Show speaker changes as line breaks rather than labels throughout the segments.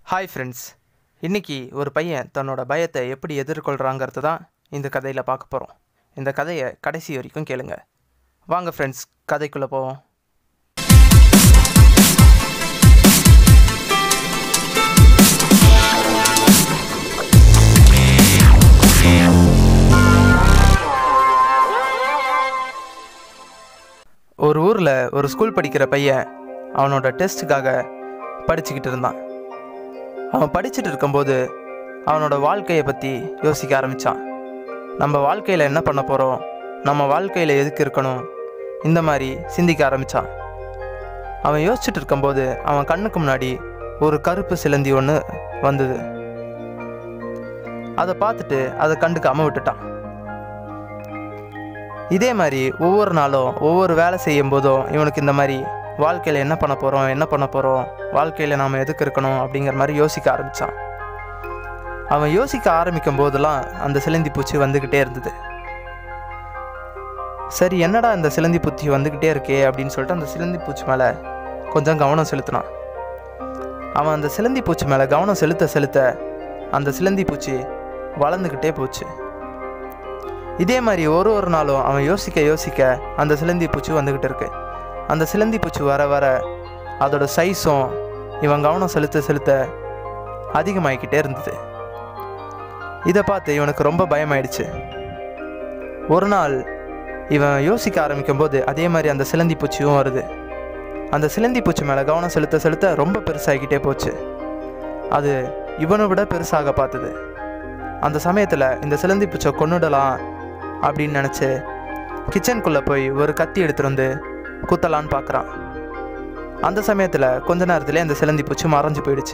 hi friends இன்னைக்கு ஒரு பையன் தன்னோட பயத்தை எப்படி எதிர்கொள்கிறாங்கிறது தான் இந்த கதையில் பார்க்க போகிறோம் இந்த கதையை கடைசி வரைக்கும் கேளுங்க வாங்க ஃப்ரெண்ட்ஸ் கதைக்குள்ளே போவோம் ஒரு ஊரில் ஒரு ஸ்கூல் படிக்கிற பையன் அவனோட டெஸ்ட்டுக்காக படிச்சுக்கிட்டு இருந்தான் அவன் படிச்சுட்டு இருக்கும்போது அவனோட வாழ்க்கையை பற்றி யோசிக்க ஆரம்பித்தான் நம்ம வாழ்க்கையில் என்ன பண்ண போகிறோம் நம்ம வாழ்க்கையில் எதுக்கு இருக்கணும் இந்த மாதிரி சிந்திக்க ஆரம்பித்தான் அவன் யோசிச்சுட்டு இருக்கும்போது அவன் கண்ணுக்கு முன்னாடி ஒரு கருப்பு சிலந்தி ஒன்று வந்தது அதை பார்த்துட்டு அதை கண்டுக்காம விட்டுட்டான் இதே மாதிரி ஒவ்வொரு நாளும் ஒவ்வொரு வேலை செய்யும் போதும் இவனுக்கு இந்த மாதிரி வாழ்க்கையில் என்ன பண்ண போகிறோம் என்ன பண்ண போகிறோம் வாழ்க்கையில் நாம் எதுக்கு இருக்கணும் அப்படிங்கிற மாதிரி யோசிக்க ஆரம்பித்தான் அவன் யோசிக்க ஆரம்பிக்கும் போதெல்லாம் அந்த சிலந்தி பூச்சி வந்துக்கிட்டே இருந்தது சரி என்னடா இந்த சிலந்தி பூச்சி வந்துக்கிட்டே இருக்கே அப்படின்னு சொல்லிட்டு அந்த சிலந்தி பூச்சி மேலே கொஞ்சம் கவனம் செலுத்தினான் அவன் அந்த சிலந்தி பூச்சி மேலே கவனம் செலுத்த செலுத்த அந்த சிலந்தி பூச்சி வளர்ந்துக்கிட்டே போச்சு இதே மாதிரி ஒரு ஒரு நாளும் அவன் யோசிக்க யோசிக்க அந்த சிலந்தி பூச்சி வந்துக்கிட்டு இருக்கு அந்த சிலந்தி பூச்சி வர வர அதோட சைஸும் இவன் கவனம் செலுத்த செலுத்த அதிகமாகிக்கிட்டே இருந்தது இதை பார்த்து இவனுக்கு ரொம்ப பயமாயிடுச்சு ஒரு நாள் இவன் யோசிக்க ஆரம்பிக்கும் போது அதே மாதிரி அந்த சிலந்தி பூச்சியும் வருது அந்த சிலந்தி பூச்சி மேலே கவனம் செலுத்த செலுத்த ரொம்ப பெருசாகிக்கிட்டே போச்சு அது இவனை விட பெருசாக பார்த்தது அந்த சமயத்தில் இந்த சிலந்தி பூச்சை கொன்னுடலாம் அப்படின்னு நினச்சி கிச்சனுக்குள்ளே போய் ஒரு கத்தி எடுத்துகிட்டு வந்து குத்தலான்னு பார்க்குறான் அந்த சமயத்தில் கொஞ்ச நேரத்துலேயே அந்த சிலந்தி பூச்சி மறைஞ்சு போயிடுச்சு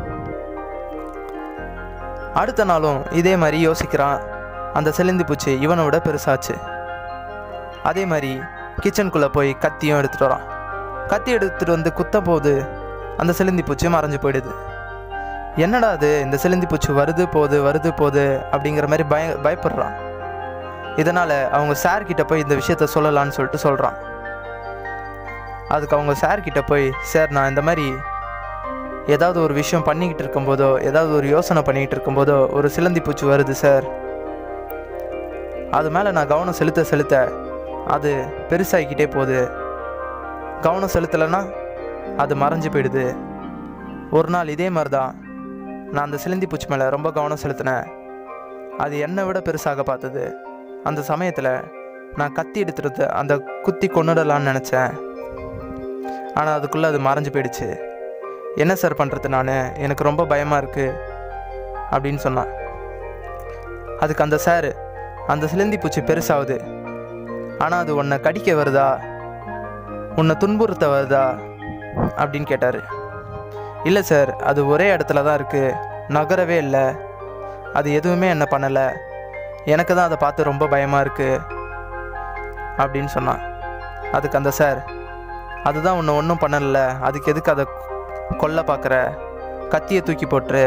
அடுத்த நாளும் இதே மாதிரி யோசிக்கிறான் அந்த சிலந்தி பூச்சி இவனை விட பெருசாச்சு அதே மாதிரி கிச்சனுக்குள்ளே போய் கத்தியும் எடுத்துகிட்டு வரான் கத்தி எடுத்துகிட்டு வந்து குத்த போது அந்த சிலந்தி பூச்சி மறைஞ்சு போயிடுது என்னடா அது இந்த சிலந்தி பூச்சி வருது போகுது வருது போகுது அப்படிங்கிற மாதிரி பய பயப்படுறான் இதனால் அவங்க சார் கிட்ட போய் இந்த விஷயத்த சொல்லலான்னு சொல்லிட்டு சொல்கிறான் அதுக்கு அவங்க சார் கிட்ட போய் சார் நான் இந்த மாதிரி ஏதாவது ஒரு விஷயம் பண்ணிக்கிட்டு இருக்கும்போதோ ஏதாவது ஒரு யோசனை பண்ணிக்கிட்டு இருக்கும்போதோ ஒரு சிலந்தி பூச்சி வருது சார் அது மேலே நான் கவனம் செலுத்த செலுத்த அது பெருசாகிக்கிட்டே போகுது கவனம் செலுத்தலைன்னா அது மறைஞ்சு போயிடுது ஒரு நாள் இதே மாதிரி தான் நான் அந்த சிலந்தி பூச்சி மேலே ரொம்ப கவனம் செலுத்தினேன் அது என்னை விட பெருசாக பார்த்தது அந்த சமயத்தில் நான் கத்தி எடுத்துட்டு அந்த குத்தி கொண்டுடலான்னு நினச்சேன் ஆனால் அதுக்குள்ளே அது மறைஞ்சு போயிடுச்சு என்ன சார் பண்ணுறது நான் எனக்கு ரொம்ப பயமாக இருக்குது அப்படின்னு சொன்னான் அதுக்கு அந்த சார் அந்த சிலந்தி பூச்சி பெருசாகுது ஆனால் அது உன்னை கடிக்க வருதா உன்னை துன்புறுத்த வருதா அப்படின்னு கேட்டார் இல்லை சார் அது ஒரே இடத்துல தான் இருக்குது நகரவே இல்லை அது எதுவுமே என்ன பண்ணலை எனக்கு தான் அதை பார்த்து ரொம்ப பயமாக இருக்குது அப்படின்னு சொன்னான் அதுக்கு அந்த சார் அதுதான் உன்னை ஒன்றும் பண்ணல அதுக்கு எதுக்கு அதை கொல்ல பார்க்குற கத்தியை தூக்கி போட்டுரு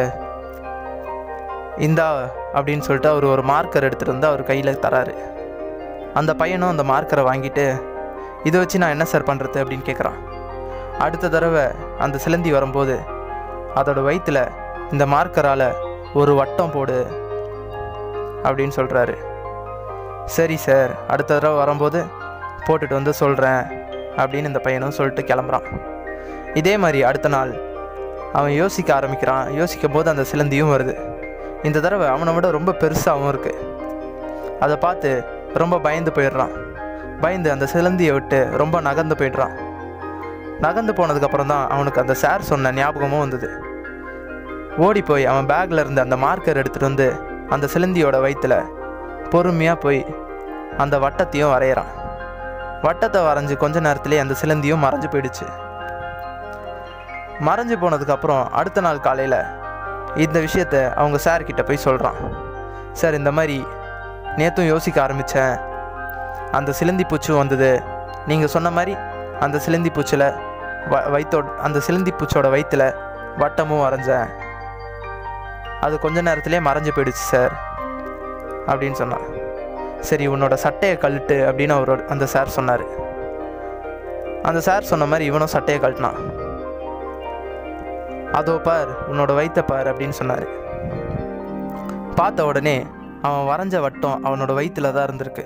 இந்தா அப்படின்னு சொல்லிட்டு அவர் ஒரு மார்க்கர் எடுத்துகிட்டு வந்து அவர் கையில் தராரு அந்த பையனும் அந்த மார்க்கரை வாங்கிட்டு இதை வச்சு நான் என்ன சார் பண்ணுறது அப்படின்னு கேட்குறான் அடுத்த தடவை அந்த சிலந்தி வரும்போது அதோட வயிற்றில் இந்த மார்க்கரால் ஒரு வட்டம் போடு அப்படின்னு சொல்கிறாரு சரி சார் அடுத்த தடவை வரும்போது போட்டுட்டு வந்து சொல்கிறேன் அப்படின்னு இந்த பையனும் சொல்லிட்டு கிளம்புறான் இதே மாதிரி அடுத்த நாள் அவன் யோசிக்க ஆரம்பிக்கிறான் யோசிக்கும் போது அந்த சிலந்தியும் வருது இந்த தடவை அவனை விட ரொம்ப பெருசாகவும் இருக்குது அதை பார்த்து ரொம்ப பயந்து போயிடுறான் பயந்து அந்த சிலந்தியை விட்டு ரொம்ப நகர்ந்து போயிடுறான் நகர்ந்து போனதுக்கப்புறம் தான் அவனுக்கு அந்த சார் சொன்ன ஞாபகமும் வந்தது ஓடி போய் அவன் பேக்கில் இருந்த அந்த மார்க்கர் எடுத்துகிட்டு வந்து அந்த சிலந்தியோட வயிற்றில் பொறுமையாக போய் அந்த வட்டத்தையும் வரைகிறான் வட்டத்தை வரைஞ்சி கொஞ்ச நேரத்துலேயே அந்த சிலந்தியும் மறைஞ்சு போயிடுச்சு மறைஞ்சு போனதுக்கப்புறம் அடுத்த நாள் காலையில் இந்த விஷயத்த அவங்க சார் கிட்ட போய் சொல்கிறான் சார் இந்த மாதிரி நேற்றும் யோசிக்க ஆரம்பித்தேன் அந்த சிலந்தி பூச்சும் வந்தது நீங்கள் சொன்ன மாதிரி அந்த சிலந்தி பூச்சில் வ வயிற்றோட அந்த சிலந்தி பூச்சோட வயிற்றில் வட்டமும் வரைஞ்சேன் அது கொஞ்ச நேரத்துலேயே மறைஞ்சு போயிடுச்சு சார் அப்படின்னு சொன்னான் சரி உன்னோட சட்டையை கழட்டு அப்படின்னு அவரோட அந்த சார் சொன்னார் அந்த சார் சொன்ன மாதிரி இவனும் சட்டையை கழட்டினான் அதோ பார் உன்னோட வயித்தை பார் அப்படின்னு சொன்னார் பார்த்த உடனே அவன் வரைஞ்ச வட்டம் அவனோட வயிற்றுல தான் இருந்திருக்கு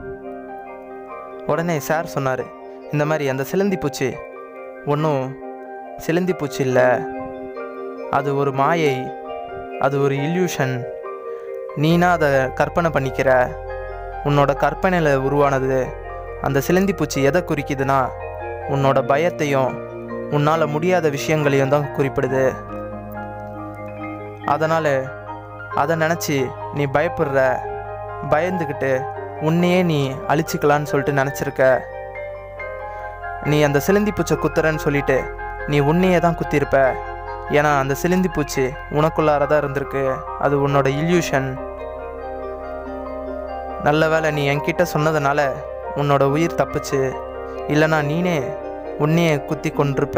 உடனே சார் சொன்னார் இந்த மாதிரி அந்த சிலந்தி பூச்சி ஒன்றும் சிலந்தி பூச்சி இல்லை அது ஒரு மாயை அது ஒரு இல்யூஷன் நீனா அதை கற்பனை பண்ணிக்கிற உன்னோட கற்பனையில் உருவானது அந்த சிலந்தி பூச்சி எதை குறிக்குதுன்னா உன்னோட பயத்தையும் உன்னால் முடியாத விஷயங்களையும் தான் குறிப்பிடுது அதனால் அதை நினச்சி நீ பயப்படுற பயந்துக்கிட்டு உன்னையே நீ அழிச்சிக்கலான்னு சொல்லிட்டு நினச்சிருக்க நீ அந்த சிலந்தி பூச்சை குத்துறன்னு சொல்லிட்டு நீ உன்னையே தான் குத்திருப்ப ஏன்னா அந்த சிலந்தி பூச்சி உனக்குள்ளார தான் இருந்திருக்கு அது உன்னோட இல்யூஷன் நல்ல வேளை நீ என்கிட்ட சொன்னதுனால உன்னோட உயிர் தப்புச்சு இல்லைனா நீனே உன்னையே குத்தி கொண்டிருப்ப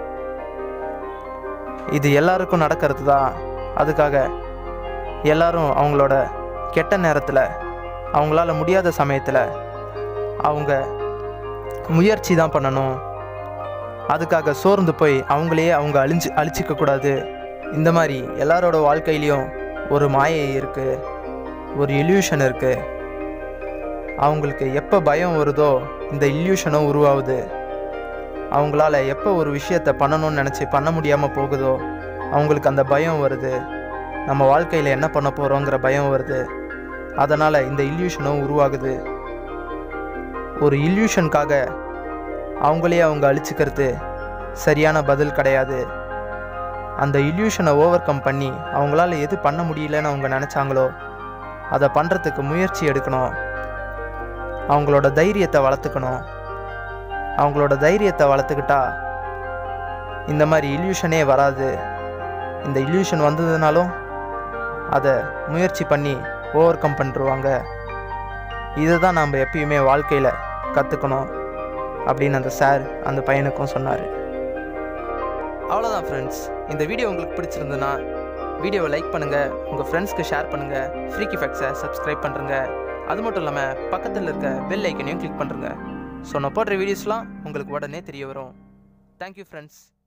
இது எல்லாருக்கும் நடக்கிறது தான் அதுக்காக எல்லாரும் அவங்களோட கெட்ட நேரத்தில் அவங்களால முடியாத சமயத்தில் அவங்க முயற்சி தான் பண்ணணும் அதுக்காக சோர்ந்து போய் அவங்களையே அவங்க அழிஞ்சு அழிச்சிக்க கூடாது இந்த மாதிரி எல்லாரோட வாழ்க்கையிலையும் ஒரு மாயை இருக்குது ஒரு இல்யூஷன் இருக்குது அவங்களுக்கு எப்போ பயம் வருதோ இந்த இல்யூஷனும் உருவாகுது அவங்களால எப்போ ஒரு விஷயத்தை பண்ணணும்னு நினச்சி பண்ண முடியாமல் போகுதோ அவங்களுக்கு அந்த பயம் வருது நம்ம வாழ்க்கையில் என்ன பண்ண போகிறோங்கிற பயம் வருது அதனால் இந்த இல்யூஷனும் உருவாகுது ஒரு இல்யூஷனுக்காக அவங்களே அவங்க அழிச்சுக்கிறது சரியான பதில் கிடையாது அந்த இல்யூஷனை ஓவர் கம் பண்ணி அவங்களால எது பண்ண முடியலன்னு அவங்க நினச்சாங்களோ அதை பண்ணுறதுக்கு முயற்சி எடுக்கணும் அவங்களோட தைரியத்தை வளர்த்துக்கணும் அவங்களோட தைரியத்தை வளர்த்துக்கிட்டா இந்த மாதிரி இல்யூஷனே வராது இந்த இல்யூஷன் வந்ததுனாலும் அதை முயற்சி பண்ணி ஓவர் கம் பண்ணிருவாங்க இதை தான் நம்ம எப்பயுமே வாழ்க்கையில் கற்றுக்கணும் அப்படின்னு அந்த சார் அந்த பையனுக்கும் சொன்னார் அவ்வளோதான் ஃப்ரெண்ட்ஸ் இந்த வீடியோ உங்களுக்கு பிடிச்சிருந்ததுன்னா வீடியோவை லைக் பண்ணுங்கள் உங்கள் ஃப்ரெண்ட்ஸ்க்கு ஷேர் பண்ணுங்கள் ஃப்ரீக்கி ஃபேக்ஸை சப்ஸ்கிரைப் பண்ணுறங்க அது மட்டும் இல்லாமல் பக்கத்தில் இருக்க பெல் ஐக்கனையும் கிளிக் பண்ணுறங்க ஸோ நான் போடுற வீடியோஸ்லாம் உங்களுக்கு உடனே தெரிய வரும் தேங்க்யூ ஃப்ரெண்ட்ஸ்